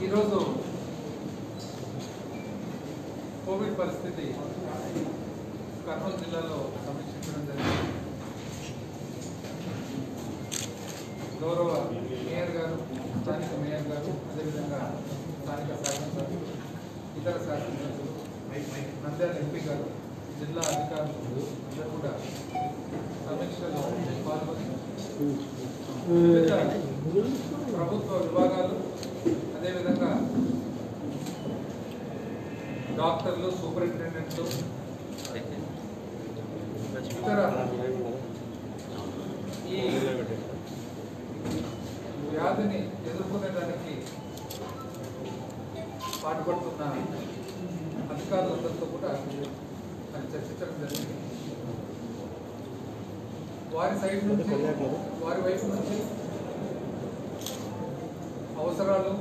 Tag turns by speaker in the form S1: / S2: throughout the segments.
S1: ఈరోజు కోవిడ్ పరిస్థితి కర్నూలు జిల్లాలో సమీక్షించడం జరిగింది గౌరవ మేయర్ గారు స్థానిక మేయర్ గారు అదేవిధంగా స్థానిక శాసనసభ్యులు ఇతర శాసనసభ్యులు నంద్యాల ఎంపీ గారు జిల్లా అధికారులు అందరూ కూడా సమీక్షలో పాల్గొని వివిధ ప్రభుత్వ విభాగాలు అదేవిధంగా డాక్టర్లు సూపరింటెండెంట్లు ఇతర ఈ వ్యాధిని ఎదుర్కొనేదానికి పాటుపడుతున్న అధికారులందరితో కూడా అది చర్చించడం జరిగింది వారి సైడ్ నుంచి వారి వైపు నుంచి అవసరాలు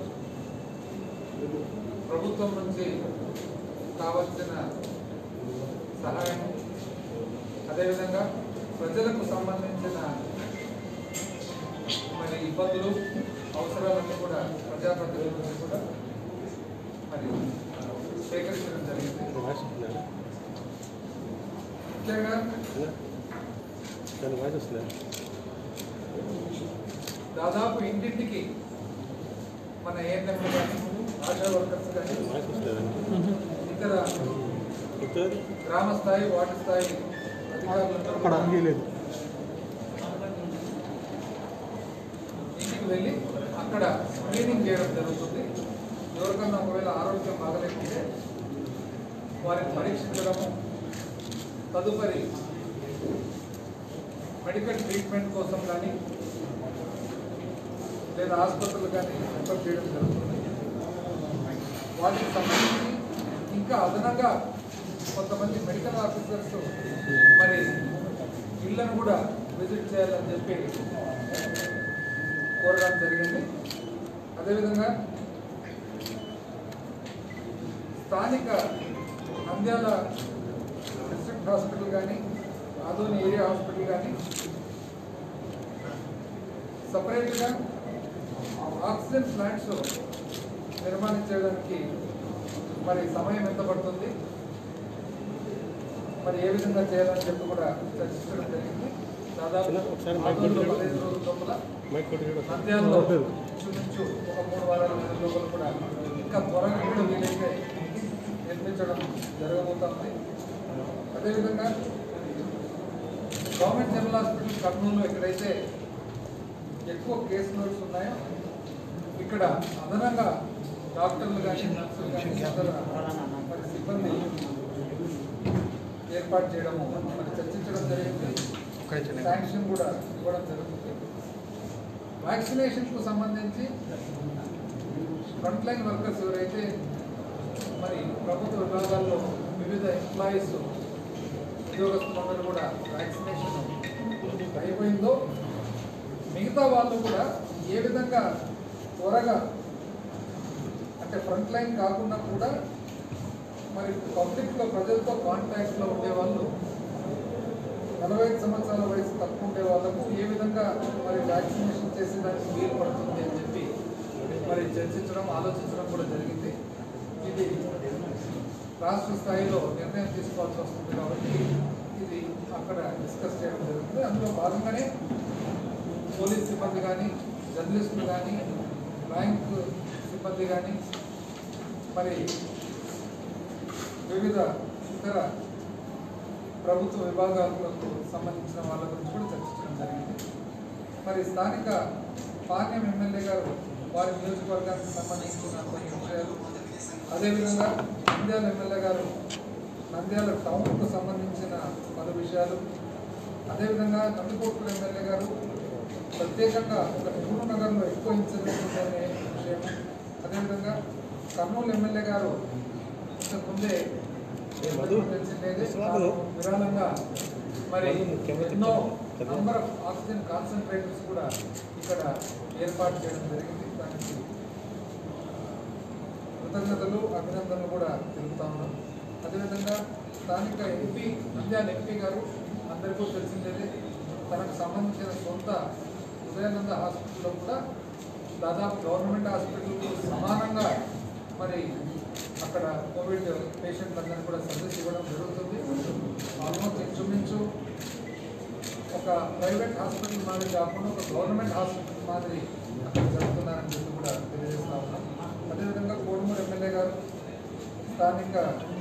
S1: ప్రభుత్వం నుంచి కావలసిన సహాయం అదేవిధంగా ప్రజలకు సంబంధించిన మరి ఇబ్బందులు అవసరాలన్నీ కూడా ప్రజాప్రతినిధుల నుంచి కూడా మరి సేకరించడం జరిగింది ముఖ్యంగా దాదాపు ఇంటింటికి మన ఏఎన్ఎం కానీ ఆశా వర్కర్స్ కానీ ఇతర గ్రామ స్థాయి వార్డు స్థాయి అధికారులందరూ
S2: అక్కడ
S1: కూడా
S2: అంగీలేదు
S1: ఇంటికి వెళ్ళి అక్కడ స్క్రీనింగ్ చేయడం జరుగుతుంది ఎవరికన్నా ఒకవేళ ఆరోగ్యం బాగలేకుంటే వారిని పరీక్షించడము తదుపరి మెడికల్ ట్రీట్మెంట్ కోసం కానీ లేదా ఆసుపత్రులు కానీ రిఫర్ చేయడం జరుగుతుంది వాటికి సంబంధించి ఇంకా అదనంగా కొంతమంది మెడికల్ ఆఫీసర్స్ మరి ఇళ్లను కూడా విజిట్ చేయాలని చెప్పి కోరడం జరిగింది అదేవిధంగా స్థానిక నంద్యాల డిస్ట్రిక్ట్ హాస్పిటల్ కానీ ఆదోని ఏరియా హాస్పిటల్ కానీ సపరేట్గా ఆక్సిజన్ ప్లాంట్స్ నిర్మాణించడానికి మరి సమయం ఎంత పడుతుంది మరి ఏ విధంగా చేయాలని చెప్పి కూడా చర్చించడం జరిగింది దాదాపు
S2: ఒకసారి మైక్
S1: ఆదోనిలో
S2: కొట్టండి.
S1: పదిహేను రోజుల లోపల
S2: మైక్ కొట్టి
S1: నంద్యాలలో ఇంచుమించు ఒక మూడు వారాల లోపల కూడా ఇంకా త్వరగా కూడా వీలైతే నిర్మించడం జరగబోతోంది అదేవిధంగా గవర్నమెంట్ జనరల్ హాస్పిటల్ కర్నూలులో ఎక్కడైతే ఎక్కువ కేసు లోడ్స్ ఉన్నాయో ఇక్కడ అదనంగా డాక్టర్లు కానీ నర్సులు కానీ ఇతర మరి సిబ్బంది ఏర్పాటు చేయడము మరి చర్చించడం జరిగింది శాంక్షన్ కూడా ఇవ్వడం జరుగుతుంది వ్యాక్సినేషన్కు సంబంధించి ఫ్రంట్ లైన్ వర్కర్స్ ఎవరైతే మరి ప్రభుత్వ విభాగాల్లో వివిధ ఎంప్లాయీస్ ఉద్యోగస్తులందరూ కూడా వ్యాక్సినేషన్ అయిపోయిందో మిగతా వాళ్ళు కూడా ఏ విధంగా త్వరగా అంటే ఫ్రంట్ లైన్ కాకుండా కూడా మరి పబ్లిక్లో ప్రజలతో కాంటాక్ట్లో ఉండేవాళ్ళు నలభై ఐదు సంవత్సరాల వయసు తక్కువ ఉండే వాళ్ళకు ఏ విధంగా మరి వ్యాక్సినేషన్ చేసేదానికి వీలు పడుతుంది అని చెప్పి మరి చర్చించడం ఆలోచించడం కూడా జరిగింది ఇది రాష్ట్ర స్థాయిలో నిర్ణయం తీసుకోవాల్సి వస్తుంది కాబట్టి ఇది అక్కడ డిస్కస్ చేయడం జరుగుతుంది అందులో భాగంగానే పోలీస్ సిబ్బంది కానీ జర్నలిస్టులు కానీ బ్యాంక్ సిబ్బంది కానీ మరి వివిధ ఇతర ప్రభుత్వ విభాగాలకు సంబంధించిన వాళ్ళ గురించి కూడా చర్చించడం జరిగింది మరి స్థానిక పాణ్యం ఎమ్మెల్యే గారు వారి నియోజకవర్గానికి సంబంధించిన కొన్ని విషయాలు అదేవిధంగా నంద్యాల ఎమ్మెల్యే గారు నంద్యాల టౌన్కు సంబంధించిన పలు విషయాలు అదేవిధంగా నందికోట్ల ఎమ్మెల్యే గారు ప్రత్యేకంగా ఒక నెహ్రూ నగర్లో ఎక్కువ ఇన్సిడెంట్స్ ఉన్నాయనే విషయం అదేవిధంగా కర్నూలు ఎమ్మెల్యే గారు ఇంతకు ముందే తెలిసిందేది తాను విరాళంగా మరి ఎన్నో నంబర్ ఆఫ్ ఆక్సిజన్ కాన్సన్ట్రేటర్స్ కూడా ఇక్కడ ఏర్పాటు చేయడం జరిగింది దానికి కృతజ్ఞతలు అభినందనలు కూడా తెలుపుతా ఉన్నాం అదేవిధంగా స్థానిక ఎంపీ నంద్యాల ఎంపీ గారు అందరికీ తెలిసిందేదే తనకు సంబంధించిన సొంత ఉదయానంద హాస్పిటల్లో కూడా దాదాపు గవర్నమెంట్ హాస్పిటల్కు సమానంగా అక్కడ కోవిడ్ పేషెంట్లందరినీ కూడా సర్వీస్ ఇవ్వడం జరుగుతుంది ఆల్మోస్ట్ ఇంచుమించు ఒక ప్రైవేట్ హాస్పిటల్ మాదిరి కాకుండా ఒక గవర్నమెంట్ హాస్పిటల్ మాదిరి అక్కడ జరుగుతున్నారని చెప్పి కూడా తెలియజేస్తా ఉన్నాం అదేవిధంగా కోడుమూరు ఎమ్మెల్యే గారు స్థానిక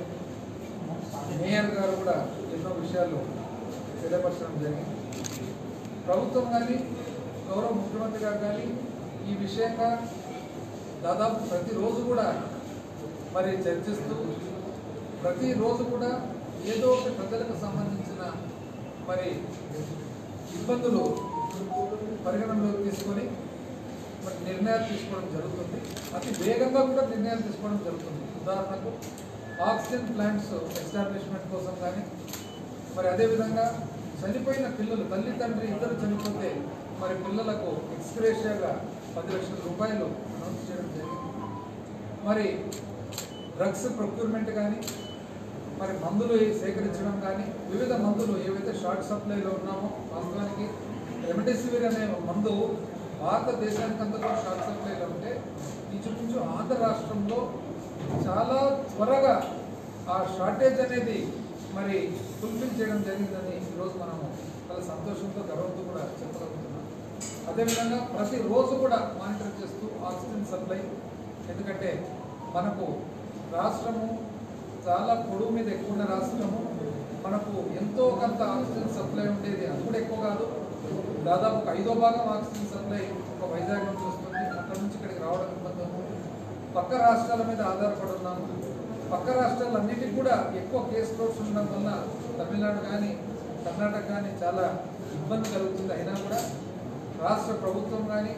S1: మేయర్ గారు కూడా ఎన్నో విషయాలు తెలియపరచడం జరిగింది ప్రభుత్వం కానీ గౌరవ ముఖ్యమంత్రి గారు కానీ ఈ విషయంగా దాదాపు ప్రతిరోజు కూడా మరి చర్చిస్తూ ప్రతిరోజు కూడా ఏదో ఒక ప్రజలకు సంబంధించిన మరి ఇబ్బందులు పరిగణనలోకి తీసుకొని మరి నిర్ణయాలు తీసుకోవడం జరుగుతుంది అతి వేగంగా కూడా నిర్ణయాలు తీసుకోవడం జరుగుతుంది ఉదాహరణకు ఆక్సిజన్ ప్లాంట్స్ ఎస్టాబ్లిష్మెంట్ కోసం కానీ మరి అదేవిధంగా చనిపోయిన పిల్లలు తల్లి తండ్రి ఇద్దరు చనిపోతే మరి పిల్లలకు ఎక్స్గ్రేషియాగా పది లక్షల రూపాయలు అనౌన్స్ చేయడం జరిగింది మరి డ్రగ్స్ ప్రొక్యూర్మెంట్ కానీ మరి మందులు సేకరించడం కానీ వివిధ మందులు ఏవైతే షార్ట్ సప్లైలో ఉన్నామో వాస్తవానికి రెమిడెసివిర్ అనే మందు భారతదేశానికంతా కూడా షార్ట్ సప్లైలో ఉంటే ఇంచుమించు ఆంధ్ర రాష్ట్రంలో చాలా త్వరగా ఆ షార్టేజ్ అనేది మరి ఫుల్ఫిల్ చేయడం జరిగిందని ఈరోజు మనము చాలా సంతోషంతో గర్వంతో కూడా చెప్పగలుగుతున్నాం అదేవిధంగా ప్రతిరోజు కూడా మానిటర్ చేస్తూ ఆక్సిజన్ సప్లై ఎందుకంటే మనకు రాష్ట్రము చాలా పొడుగు మీద ఎక్కువ ఉన్న రాష్ట్రము మనకు ఎంతో కొంత ఆక్సిజన్ సప్లై ఉండేది అది కూడా ఎక్కువ కాదు దాదాపు ఒక ఐదో భాగం ఆక్సిజన్ సప్లై ఒక వైజాగ్ నుంచి వస్తుంది అక్కడ నుంచి ఇక్కడికి రావడం ఇబ్బంది ఉంది పక్క రాష్ట్రాల మీద ఆధారపడి ఉన్నాము పక్క రాష్ట్రాలన్నిటికీ కూడా ఎక్కువ కేసు లోడ్స్ ఉండడం వల్ల తమిళనాడు కానీ కర్ణాటక కానీ చాలా ఇబ్బంది కలుగుతుంది అయినా కూడా రాష్ట్ర ప్రభుత్వం కానీ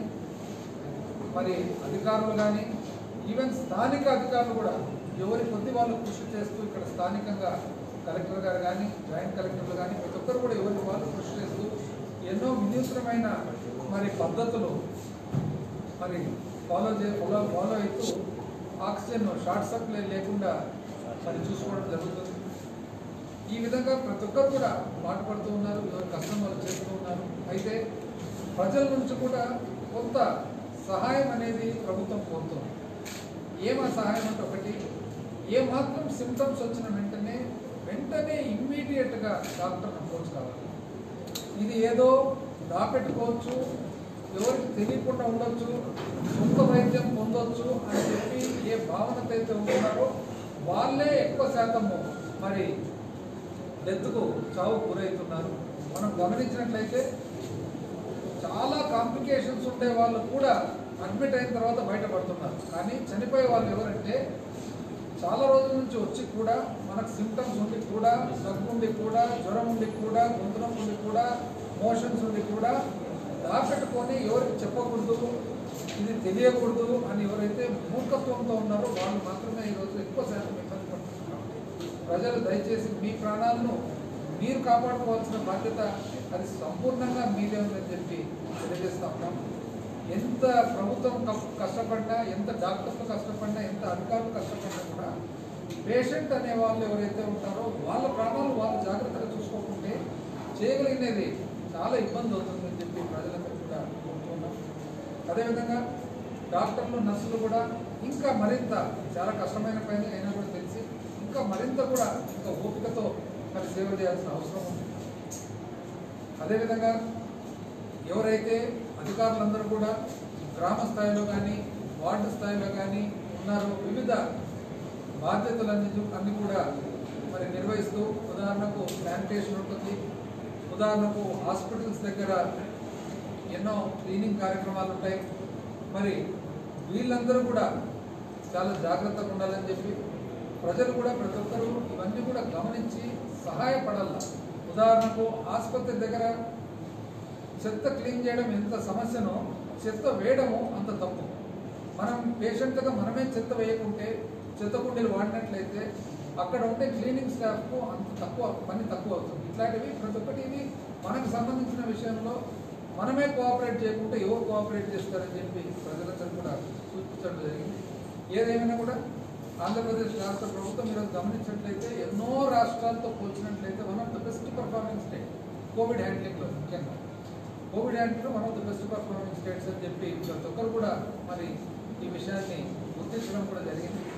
S1: మరి అధికారులు కానీ ఈవెన్ స్థానిక అధికారులు కూడా ఎవరి కొద్ది వాళ్ళు కృషి చేస్తూ ఇక్కడ స్థానికంగా కలెక్టర్ గారు కానీ జాయింట్ కలెక్టర్లు కానీ ప్రతి ఒక్కరు కూడా ఎవరి వాళ్ళు కృషి చేస్తూ ఎన్నో వినూత్నమైన మరి పద్ధతులు మరి ఫాలో చే ఫాలో ఫాలో అవుతూ ఆక్సిజన్ షార్ట్ సప్లై లేకుండా మరి చూసుకోవడం జరుగుతుంది ఈ విధంగా ప్రతి ఒక్కరు కూడా పాటుపడుతూ ఉన్నారు ఎవరు కష్టం వాళ్ళు చేస్తూ ఉన్నారు అయితే ప్రజల నుంచి కూడా కొంత సహాయం అనేది ప్రభుత్వం కోరుతుంది ఏమా సహాయం అంటే ఒకటి ఏ మాత్రం సిమ్టమ్స్ వచ్చిన వెంటనే వెంటనే ఇమ్మీడియట్గా డాక్టర్ అప్రోచ్ కావాలి ఇది ఏదో దాపెట్టుకోవచ్చు ఎవరికి తెలియకుండా ఉండొచ్చు సొంత వైద్యం పొందొచ్చు అని చెప్పి ఏ భావనతో అయితే ఉంటున్నారో వాళ్ళే ఎక్కువ శాతము మరి డెత్కు చావు గురవుతున్నారు మనం గమనించినట్లయితే చాలా కాంప్లికేషన్స్ ఉండే వాళ్ళు కూడా అడ్మిట్ అయిన తర్వాత బయటపడుతున్నారు కానీ చనిపోయే వాళ్ళు ఎవరంటే చాలా రోజుల నుంచి వచ్చి కూడా మనకు సిమ్టమ్స్ ఉండి కూడా దగ్గు ఉండి కూడా జ్వరం ఉండి కూడా గొంతు నొప్పి ఉండి కూడా మోషన్స్ ఉండి కూడా దాపెట్టుకొని ఎవరికి చెప్పకూడదు ఇది తెలియకూడదు అని ఎవరైతే మూర్ఖత్వంతో ఉన్నారో వాళ్ళు మాత్రమే ఈరోజు ఎక్కువ శాతం ఇబ్బంది పడుతున్నారు ప్రజలు దయచేసి మీ ప్రాణాలను మీరు కాపాడుకోవాల్సిన బాధ్యత అది సంపూర్ణంగా మీదే ఉందని చెప్పి తెలియజేస్తా ఉన్నాం ఎంత ప్రభుత్వం కప్- కష్టపడినా ఎంత డాక్టర్లు కష్టపడినా ఎంత అధికారులు కష్టపడినా కూడా పేషెంట్ అనే వాళ్ళు ఎవరైతే ఉంటారో వాళ్ళ ప్రాణాలు వాళ్ళు జాగ్రత్తగా చూసుకోకుంటే చేయగలిగినది చాలా ఇబ్బంది అవుతుందని చెప్పి ప్రజలందరూ కూడా కోరుతున్నాం అదేవిధంగా డాక్టర్లు నర్సులు కూడా ఇంకా మరింత చాలా కష్టమైన పని అయినా కూడా తెలిసి ఇంకా మరింత కూడా ఇంకా ఓపికతో మరి సేవ చేయాల్సిన అవసరం ఉంది అదేవిధంగా ఎవరైతే అధికారులందరూ కూడా గ్రామ స్థాయిలో కానీ వార్డు స్థాయిలో కానీ ఉన్నారో వివిధ బాధ్యతలన్నీ చూ- అన్ని కూడా మరి నిర్వహిస్తూ ఉదాహరణకు శానిటేషన్ ఉంటుంది ఉదాహరణకు హాస్పిటల్స్ దగ్గర ఎన్నో క్లీనింగ్ కార్యక్రమాలు ఉంటాయి మరి వీళ్ళందరూ కూడా చాలా జాగ్రత్తగా ఉండాలని చెప్పి ప్రజలు కూడా ప్రతి ఒక్కరూ ఇవన్నీ కూడా గమనించి సహాయపడాల ఉదాహరణకు ఆసుపత్రి దగ్గర చెత్త క్లీన్ చేయడం ఎంత సమస్యనో చెత్త వేయడము అంత తప్పు మనం పేషెంట్గా మనమే చెత్త వేయకుంటే చెత్త కుండీలు వాడినట్లయితే అక్కడ ఉండే క్లీనింగ్ స్టాఫ్కు అంత తక్కువ పని తక్కువ అవుతుంది ఇట్లాంటివి ప్రతి ఒక్కటి ఇది మనకు సంబంధించిన విషయంలో మనమే కోఆపరేట్ చేయకుంటే ఎవరు కోఆపరేట్ చేస్తారని చెప్పి ప్రజలందరూ కూడా సూచించడం జరిగింది ఏదేమైనా కూడా ఆంధ్రప్రదేశ్ రాష్ట్ర ప్రభుత్వం ఈరోజు గమనించినట్లయితే ఎన్నో రాష్ట్రాలతో పోల్చినట్లయితే one of the best performance state Covid హ్యాండ్లింగ్లో ముఖ్యంగా కోవిడ్ హ్యాండ్లింగ్లో one of the best performance states అని చెప్పి ప్రతి ఒక్కరు కూడా మరి ఈ విషయాన్ని గుర్తించడం కూడా జరిగింది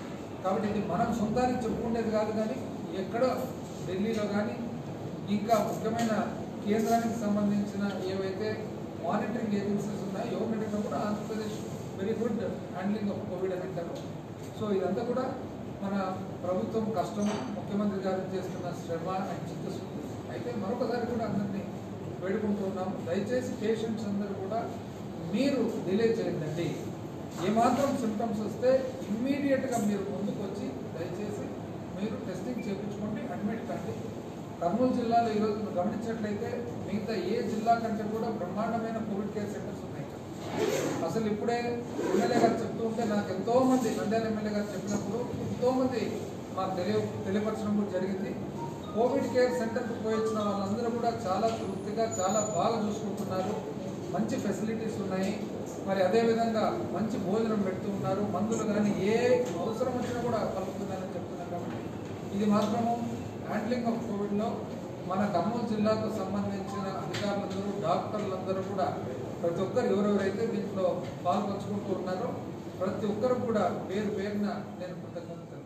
S1: కాబట్టి ఇది మనం సొంతానికి చెప్పుకునేది కాదు కానీ ఎక్కడ ఢిల్లీలో కానీ ఇంకా ముఖ్యమైన కేంద్రానికి సంబంధించిన ఏవైతే మానిటరింగ్ ఏజెన్సీస్ ఉన్నాయో యోగ కూడా Andhra Pradesh very good handling of Covid అని అంటారు సో ఇదంతా కూడా మన ప్రభుత్వం కష్టం ముఖ్యమంత్రి గారు చేస్తున్న శ్రమ అండ్ చిత్తశుద్ధి అయితే మరొకసారి కూడా అందరినీ వేడుకుంటున్నాం దయచేసి పేషెంట్స్ అందరూ కూడా మీరు డిలే చేయదండి ఏమాత్రం సిమ్టమ్స్ వస్తే ఇమ్మీడియట్గా మీరు ముందుకు వచ్చి దయచేసి మీరు టెస్టింగ్ చేయించుకోండి అడ్మిట్ కండి కర్నూలు జిల్లాలో ఈరోజు మీరు గమనించినట్లయితే మిగతా ఏ జిల్లా కంటే కూడా బ్రహ్మాండమైన కోవిడ్ కేర్ సెంటర్స్ ఉన్నాయి ఇక్కడ. అసలు ఇప్పుడే ఎమ్మెల్యే గారు చెప్తూ ఉంటే నాకు ఎంతో మంది నంద్యాల ఎమ్మెల్యే గారు చెప్పినప్పుడు ఎంతో మంది మాకు తెలియ తెలియపరచడం కూడా జరిగింది కోవిడ్ కేర్ సెంటర్కి పోయి వచ్చిన వాళ్ళందరూ కూడా చాలా తృప్తిగా చాలా బాగా చూసుకుంటున్నారు మంచి ఫెసిలిటీస్ ఉన్నాయి మరి అదేవిధంగా మంచి భోజనం పెడుతూ ఉన్నారు మందులు కానీ ఏ అవసరం వచ్చినా కూడా కలుగుతుందని చెప్తున్నారు కాబట్టి ఇది మాత్రము హ్యాండ్లింగ్ ఆఫ్ కోవిడ్లో మన కర్నూలు జిల్లాకు సంబంధించిన అధికారులందరూ డాక్టర్లందరూ కూడా ప్రతి ఒక్కరు ఎవరెవరైతే దీంట్లో పాల్పంచుకుంటూ ఉన్నారో ప్రతి ఒక్కరు కూడా పేరు పేరున నేను కృతజ్ఞతలు